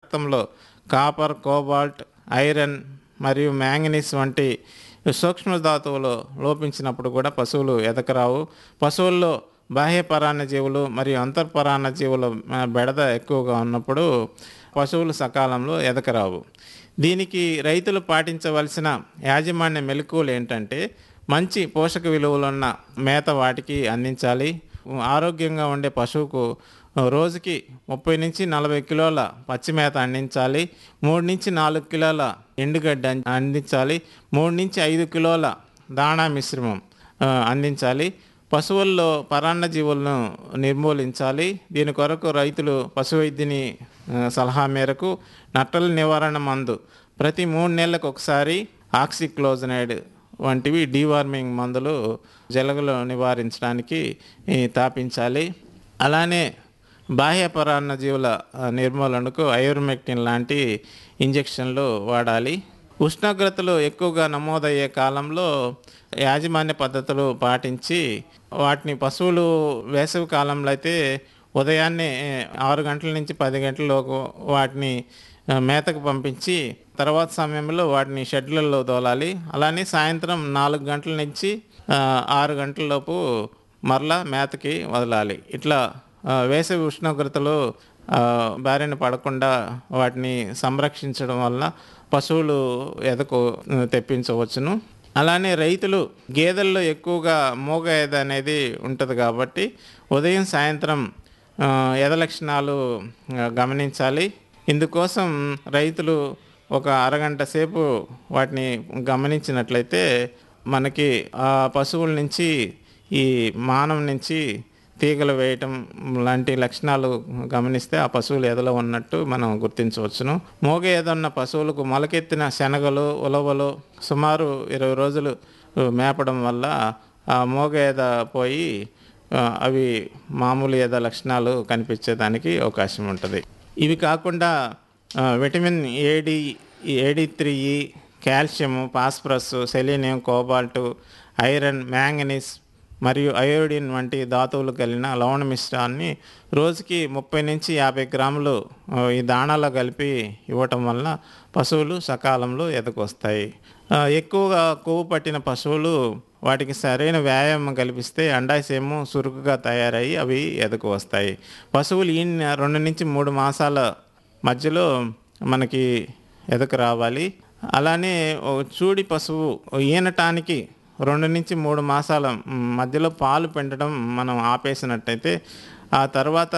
రక్తంలో copper cobalt iron మరియు manganese వంటి సూక్ష్మ ధాతువులు లోపించినప్పుడు కూడా పశువులు ఎదకరావు పశువుల్లో బాహ్య పరాన్న జీవులు మరియు అంతర్పరాన్న జీవుల ఆ, బెడద ఎక్కువగా ఉన్నప్పుడు పశువులు సకాలంలో ఎదకరావు దీనికి రైతులు పాటించవలసిన యాజమాన్య మెలకువలు ఏంటంటే మంచి పోషక విలువలున్న మేత వాటికి అందించాలి ఆరోగ్యంగా ఉండే పశువుకు రోజుకి ముప్పై నుంచి నలభై కిలోల పచ్చి మేత అందించాలి మూడు నుంచి నాలుగు కిలోల ఎండుగడ్డి అం- అందించాలి మూడు నుంచి ఐదు కిలోల దాణా మిశ్రమం ఆ, అందించాలి పశువుల్లో పరాన్న జీవులను నిర్మూలించాలి దీని కొరకు రైతులు పశు వైద్యుని ఆ, సలహా మేరకు నట్టల నివారణ మందు ప్రతి మూడు నెలలకు ఒకసారి ఆక్సిక్లోజనైడ్ వంటివి డీవార్మింగ్ మందులు జలగలు నివారించడానికి ఈ, తాపించాలి అలానే బాహ్య పరాన్న జీవుల ఆ, నిర్మూలనకు ఐవర్మెక్టిన్ లాంటి ఇంజెక్షన్లు వాడాలి ఉష్ణోగ్రతలు ఎక్కువగా నమోదయ్యే కాలంలో యాజమాన్య పద్ధతులు పాటించి వాటిని పశువులు వేసవి కాలంలో అయితే ఉదయాన్నే ఆరు గంటల నుంచి పది గంటలలోపు వాటిని ఆ, మేతకు పంపించి తర్వాత సమయంలో వాటిని షెడ్లలో దోలాలి అలానే సాయంత్రం నాలుగు గంటల నుంచి ఆ, ఆరు గంటలలోపు మరలా మేతకి వదలాలి ఇట్లా ఆ, వేసవి ఉష్ణోగ్రతలు ఆ, బారిన పడకుండా వాటిని సంరక్షించడం వల్ల పశువులు ఎదకు ఆ, తెప్పించవచ్చును అలానే రైతులు గేదెల్లో ఎక్కువగా మూగ ఎద అనేది ఉంటుంది కాబట్టి ఉదయం సాయంత్రం ఆ, ఎద లక్షణాలు ఆ, గమనించాలి ఇందుకోసం రైతులు ఒక అరగంట సేపు వాటిని గమనించినట్లయితే మనకి ఆ పశువుల నుంచి ఈ మానవ నుంచి తీగలు వేయటం లాంటి లక్షణాలు గమనిస్తే ఆ పశువులు ఎదలో ఉన్నట్టు మనం గుర్తించవచ్చును మోగ ఎదున్న పశువులకు మొలకెత్తిన శనగలు ఉలవలు సుమారు ఇరవై రోజులు మేపడం వల్ల ఆ మోగ ఎద పోయి ఆ, అవి మామూలు ఎద లక్షణాలు కనిపించేదానికి అవకాశం ఉంటుంది ఇవి కాకుండా ఆ, vitamin A D A D three calcium phosphorus selenium cobalt iron manganese మరియు అయోడిన్ వంటి ధాతువులు కలిగిన లవణ మిశ్రాన్ని రోజుకి ముప్పై నుంచి యాభై గ్రాములు ఆ, ఈ దాణాలో కలిపి ఇవ్వటం వల్ల పశువులు సకాలంలో ఎదకొస్తాయి ఆ, ఎక్కువగా కొవ్వు పట్టిన పశువులు వాటికి సరైన వ్యాయామం కల్పిస్తే అండాశయము సురుకుగా తయారయ్యి అవి ఎదకు వస్తాయి పశువులు ఈ రెండు నుంచి మూడు మాసాల మధ్యలో మనకి ఎదకు రావాలి అలానే ఓ చూడి పశువు ఈనటానికి రెండు నుంచి మూడు మాసాల మ్, మధ్యలో పాలు పిండడం మనం ఆపేసినట్టయితే ఆ తర్వాత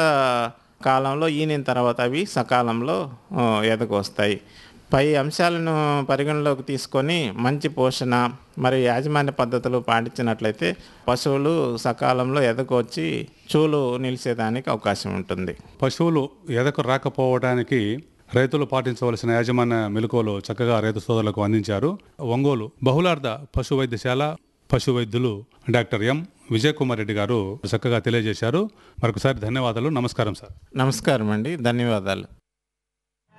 కాలంలో ఈనిన తర్వాత అవి సకాలంలో ఆ, ఎదకు వస్తాయి పై అంశాలను పరిగణలోకి తీసుకొని మంచి పోషణ మరియు యాజమాన్య పద్ధతులు పాటించినట్లయితే పశువులు సకాలంలో ఎదకు వచ్చి చూలు నిలిచేదానికి అవకాశం ఉంటుంది పశువులు ఎదకు రాకపోవడానికి రైతులు పాటించవలసిన యాజమాన్య మెలకువలు చక్కగా రైతు సోదరులకు అందించారు ఒంగోలు బహుళార్థ పశు వైద్యశాల పశు వైద్యులు డాక్టర్ ఎం విజయ్ కుమార్ రెడ్డి గారు చక్కగా తెలియజేశారు మరొకసారి ధన్యవాదాలు నమస్కారం సార్ నమస్కారం అండి ధన్యవాదాలు